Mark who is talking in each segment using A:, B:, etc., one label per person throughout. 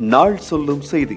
A: நாள் சொல்லும் செய்தி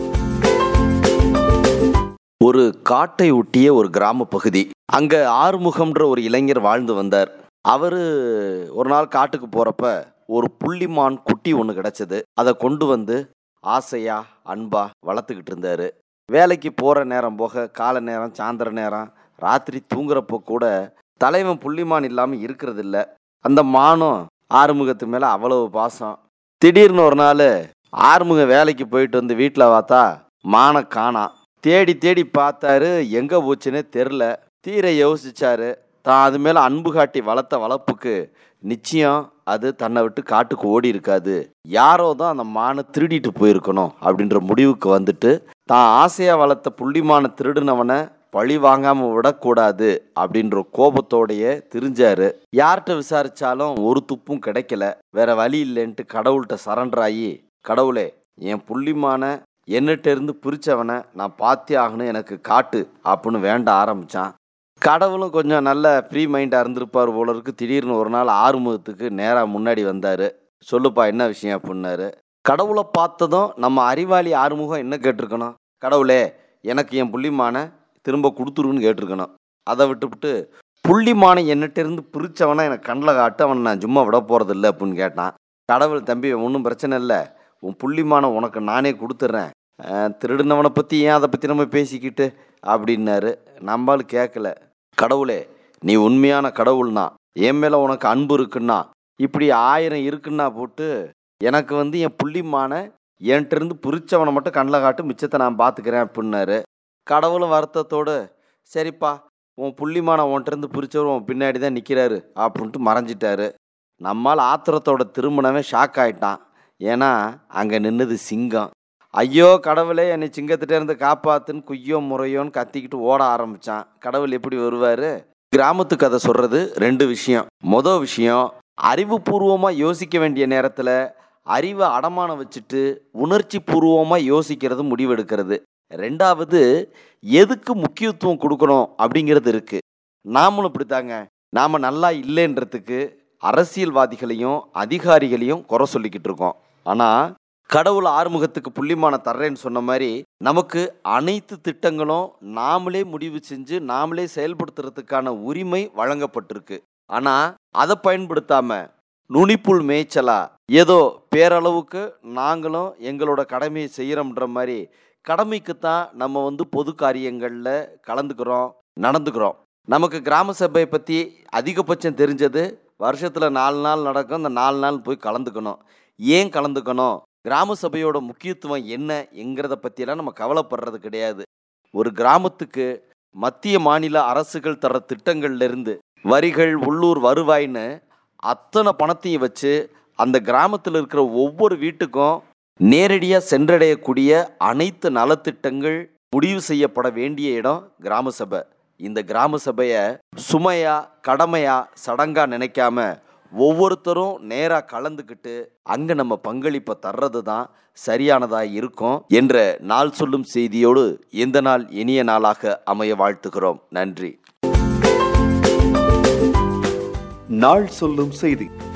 B: ஒரு காட்டை ஒட்டிய ஒரு கிராம பகுதி அங்க ஆறுமுகம்ன்ற ஒரு இளைஞர் வாழ்ந்து வந்தார் அவரு ஒரு நாள் காட்டுக்கு போறப்ப ஒரு புள்ளிமான் குட்டி ஒன்று கிடைச்சது அதை கொண்டு வந்து ஆசையா அன்பா வளர்த்துக்கிட்டு இருந்தாரு வேலைக்கு போற நேரம் போக காலை நேரம் சாயந்தர நேரம் ராத்திரி தூங்குறப்போ கூட தலைவன் புள்ளிமான் இல்லாமல் இருக்கிறது இல்ல அந்த மானும் ஆறுமுகத்து மேலே அவ்வளவு பாசம் திடீர்னு ஒரு நாள் ஆறுமுகம் வேலைக்கு போயிட்டு வந்து வீட்டில் பார்த்தா மானை காணாம் தேடி தேடி பார்த்தாரு எங்கே போச்சுன்னே தெரில தீர யோசிச்சாரு தான் அது மேலே அன்பு காட்டி வளர்த்த வளர்ப்புக்கு நிச்சயம் அது தன்னை விட்டு காட்டுக்கு ஓடி இருக்காது யாரோ தான் அந்த மானை திருடிட்டு போயிருக்கணும் அப்படின்ற முடிவுக்கு வந்துட்டு தான் ஆசையாக வளர்த்த புள்ளிமான திருடினவனை பழி வாங்காமல் விடக்கூடாது அப்படின்ற கோபத்தோடையே திரிஞ்சாரு யார்கிட்ட விசாரிச்சாலும் ஒரு துப்பும் கிடைக்கல வேற வழி இல்லைன்ட்டு கடவுள்கிட்ட சரண்டர் ஆகி கடவுளே என் புள்ளிமான என்னட்ட இருந்து பிரிச்சவனை நான் பார்த்தே ஆகணும் எனக்கு காட்டு அப்படின்னு வேண்ட ஆரம்பிச்சான் கடவுளும் கொஞ்சம் நல்ல ஃப்ரீ மைண்டாக இருந்திருப்பார் போல இருக்கு திடீர்னு ஒரு நாள் ஆறுமுகத்துக்கு நேராக முன்னாடி வந்தார் சொல்லுப்பா என்ன விஷயம் அப்படின்னாரு கடவுளை பார்த்ததும் நம்ம அறிவாளி ஆறுமுகம் என்ன கேட்டிருக்கணும் கடவுளே எனக்கு என் புள்ளிமான திரும்ப கொடுத்துருன்னு கேட்டிருக்கணும் அதை விட்டுவிட்டு புள்ளிமான என்னட்ட இருந்து பிரிச்சவனை எனக்கு கண்ணில் காட்டு அவனை நான் சும்மா விட போகிறதில்ல அப்படின்னு கேட்டான் கடவுள் தம்பி ஒன்றும் பிரச்சனை இல்லை உன் புள்ளிமான உனக்கு நானே கொடுத்துட்றேன் அஹ், திருடினவனை பற்றி ஏன் அதை பற்றி நம்ம பேசிக்கிட்டு அப்படின்னாரு நம்மால் கேட்கல கடவுளே நீ உண்மையான கடவுள்னா என் மேலே உனக்கு அன்பு இருக்குன்னா இப்படி ஆயிரம் இருக்குன்னா போட்டு எனக்கு வந்து என் புள்ளிமான என்கிட்ட இருந்து பிரிச்சவனை மட்டும் கண்ணில் காட்டு மிச்சத்தை நான் பார்த்துக்கிறேன் அப்படின்னாரு கடவுளும் வருத்தத்தோடு சரிப்பா உன் புள்ளிமான உன்கிட்ட இருந்து பிரிச்சவர் உன் பின்னாடி தான் நிற்கிறாரு அப்படின்ட்டு மறைஞ்சிட்டாரு நம்மால் ஆத்திரத்தோட திரும்பினவே ஷாக் ஆயிட்டான் ஏன்னா அங்கே நின்னது சிங்கம் ஐயோ கடவுளே என்னை சிங்கத்திட்ட இருந்து காப்பாத்துன்னு குய்யோ முறையோன்னு கத்திக்கிட்டு ஓட ஆரம்பிச்சான் கடவுள் எப்படி வருவார் கிராமத்து கதை சொல்றது ரெண்டு விஷயம் மொதல் விஷயம் அறிவுபூர்வமாக யோசிக்க வேண்டிய நேரத்தில் அறிவை அடமானம் வச்சுட்டு உணர்ச்சி பூர்வமாக யோசிக்கிறது முடிவெடுக்கிறது ரெண்டாவது எதுக்கு முக்கியத்துவம் கொடுக்கணும் அப்படிங்கிறது இருக்கு நாமளும் இப்படித்தாங்க நாம் நல்லா இல்லைன்றதுக்கு அரசியல்வாதிகளையும் அதிகாரிகளையும் குறை சொல்லிக்கிட்டு இருக்கோம் ஆனால் கடவுள் ஆறுமுகத்துக்கு புள்ளிமான தர்றேன்னு சொன்ன மாதிரி நமக்கு அனைத்து திட்டங்களும் நாமளே முடிவு செஞ்சு நாமளே செயல்படுத்துறதுக்கான உரிமை வழங்கப்பட்டிருக்கு ஆனால் அதை பயன்படுத்தாம நுனிப்புள் மேய்ச்சலா ஏதோ பேரளவுக்கு நாங்களும் எங்களோட கடமையை செய்கிறோம்ன்ற மாதிரி கடமைக்குத்தான் நம்ம வந்து பொது காரியங்களில் கலந்துக்கிறோம் நடந்துக்கிறோம் நமக்கு கிராம சபையை பற்றி அதிகபட்சம் தெரிஞ்சது வருஷத்தில் நாலு நாள் நடக்கும் அந்த நாலு நாள் போய் கலந்துக்கணும் ஏன் கலந்துக்கணும் கிராம சபையோட முக்கியத்துவம் என்ன என்கிறத பற்றியெல்லாம் நம்ம கவலைப்படுறது கிடையாது ஒரு கிராமத்துக்கு மத்திய மாநில அரசுகள் தர திட்டங்கள்ல இருந்து வரிகள் உள்ளூர் வருவாய்ன்னு அத்தனை பணத்தையும் வச்சு அந்த கிராமத்தில் இருக்கிற ஒவ்வொரு வீட்டுக்கும் நேரடியாக சென்றடையக்கூடிய அனைத்து நலத்திட்டங்கள் முடிவு செய்யப்பட வேண்டிய இடம் கிராம சபை இந்த கிராம சபையை சுமையா கடமையா சடங்கா நினைக்காம ஒவ்வொருத்தரும் நேராக கலந்துக்கிட்டு அங்கே நம்ம பங்களிப்பை தர்றது தான் சரியானதாக இருக்கும் என்ற நாள் சொல்லும் செய்தியோடு இந்த நாள் இனிய நாளாக அமைய வாழ்த்துகிறோம் நன்றி
A: நாள் சொல்லும் செய்தி